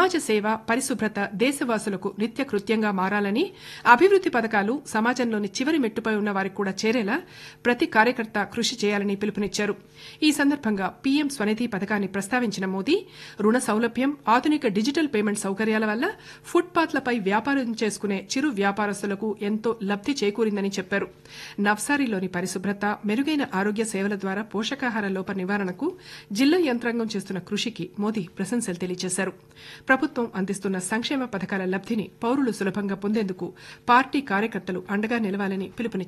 సమాజ సేవ పరిశుభ్రత దేశవాసులకు నిత్య కృత్యంగా మారాలని అభివృద్ది పథకాలు సమాజంలోని చివరి మెట్టుపై ఉన్న వారికి కూడా చేరేలా ప్రతి కార్యకర్త కృషి చేయాలని పిలుపునిచ్చారు ఈ సందర్భంగా పీఎం స్వనిధి పథకాన్ని ప్రస్తావించిన మోదీ రుణ సౌలభ్యం ఆధునిక డిజిటల్ పేమెంట్ సౌకర్యాల వల్ల ఫుట్ పాత్లపై వ్యాపారం చేసుకునే చిరు వ్యాపారస్తులకు ఎంతో లబ్ది చేకూరిందని చెప్పారు నవ్సారీలోని పరిశుభ్రత మెరుగైన ఆరోగ్య సేవల ద్వారా పోషకాహార లోప నివారణకు జిల్లా యంత్రాంగం చేస్తున్న కృషికి మోదీ ప్రశంసలు తెలియజేశారు ప్రభుత్వం అందిస్తున్న సంక్షేమ పథకాల లబ్దిని పౌరులు సులభంగా పొందేందుకు పార్టీ కార్యకర్తలు అండగా నిలవాలని పిలుపునిచ్చారు